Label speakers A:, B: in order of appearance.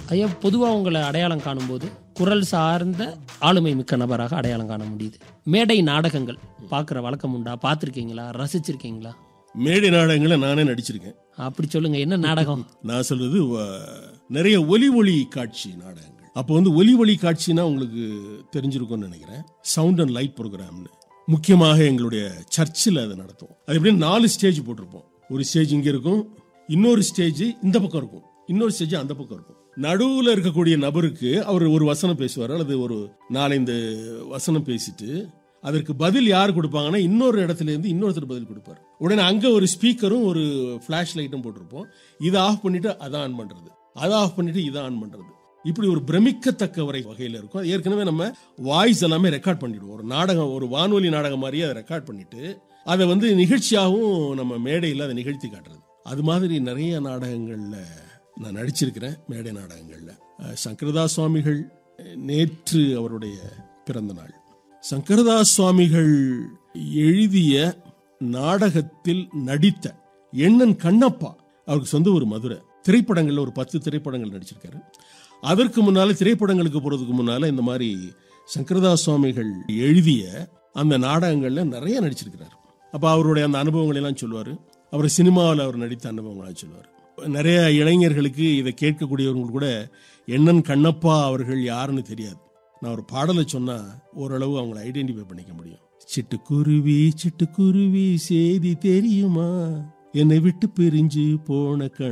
A: ஐயா பொதுவாக உங்களை அடையாளம் காணும்போது குரல் சார்ந்த ஆளுமை மிக்க நபராக அடையாளம் காண முடியுது மேடை நாடகங்கள் பார்க்குற வழக்கம் உண்டா பார்த்துருக்கீங்களா ரசிச்சிருக்கீங்களா
B: மேடை நாடகங்களை நானே நடிச்சிருக்கேன்
A: அப்படி சொல்லுங்க என்ன நாடகம்
B: நான் சொல்றது வ- நிறைய ஒலி ஒளி காட்சி நாடகங்கள் அப்போ வந்து ஒலி ஒளி காட்சினா உங்களுக்கு தெரிஞ்சிருக்கும்னு நினைக்கிறேன் சவுண்ட் அண்ட் லைட் ப்ரோக்ராம்னு முக்கியமாக எங்களுடைய சர்ச்சில் அதை நடத்துவோம் அது எப்படின்னு நாலு ஸ்டேஜ் போட்டிருப்போம் ஒரு ஸ்டேஜ் இங்கே இருக்கும் இன்னொரு ஸ்டேஜ் இந்த பக்கம் இருக்கும் இன்னொரு ஸ்டேஜ் அந்த பக்கம் இருக்கும் நடுவில் இருக்கக்கூடிய நபருக்கு அவர் ஒரு வசனம் பேசுவார் அல்லது ஒரு நாலஞ்சு வசனம் பேசிட்டு அதற்கு பதில் யார் கொடுப்பாங்கன்னா இன்னொரு இடத்துல இருந்து இன்னொருத்தர் பதில் கொடுப்பார் உடனே அங்க ஒரு ஸ்பீக்கரும் ஒரு ஃபிளாஷ் லைட்டும் போட்டிருப்போம் இதை ஆஃப் பண்ணிட்டு அதை ஆன் பண்றது அதை ஆஃப் பண்ணிட்டு இதை ஆன் பண்றது இப்படி ஒரு பிரமிக்கத்தக்க வரை வகையில் இருக்கும் அது ஏற்கனவே நம்ம வாய்ஸ் எல்லாமே ரெக்கார்ட் பண்ணிடுவோம் ஒரு நாடகம் ஒரு வானொலி நாடகம் மாதிரியே அதை ரெக்கார்ட் பண்ணிட்டு அதை வந்து நிகழ்ச்சியாகவும் நம்ம மேடையில் அதை நிகழ்த்தி காட்டுறது அது மாதிரி நிறைய நாடகங்கள்ல நான் நடிச்சிருக்கிறேன் மேடை நாடகங்கள்ல அஹ் சங்கரதாஸ் சுவாமிகள் அஹ் நேற்று அவருடைய பிறந்த நாள் சங்கரதாஸ் சுவாமிகள் எழுதிய நாடகத்தில் நடித்த எண்ணன் கண்ணப்பா அவருக்கு சொந்த ஒரு மதுரை திரைப்படங்கள்ல ஒரு பத்து திரைப்படங்கள் நடிச்சிருக்காரு அதற்கு முன்னால திரைப்படங்களுக்கு போறதுக்கு முன்னால இந்த மாதிரி சங்கரதாஸ் சுவாமிகள் எழுதிய அந்த நாடகங்கள்ல நிறைய நடிச்சிருக்கிறார் அப்ப அவருடைய அந்த அனுபவங்களை எல்லாம் சொல்லுவாரு அவர் சினிமாவில் அவர் நடித்த அனுபவங்களாம் சொல்லுவார் நிறைய இளைஞர்களுக்கு இதை கேட்கக்கூடியவங்க கூட எண்ணன் கண்ணப்பா அவர்கள் யாருன்னு தெரியாது நான் ஒரு பாடலை சொன்னா ஓரளவு அவங்களை ஐடென்டிஃபை பண்ணிக்க முடியும் சிட்டுக்குருவி சிட்டுக்குருவி செய்தி தெரியுமா என்னை விட்டு பிரிஞ்சு போன கண்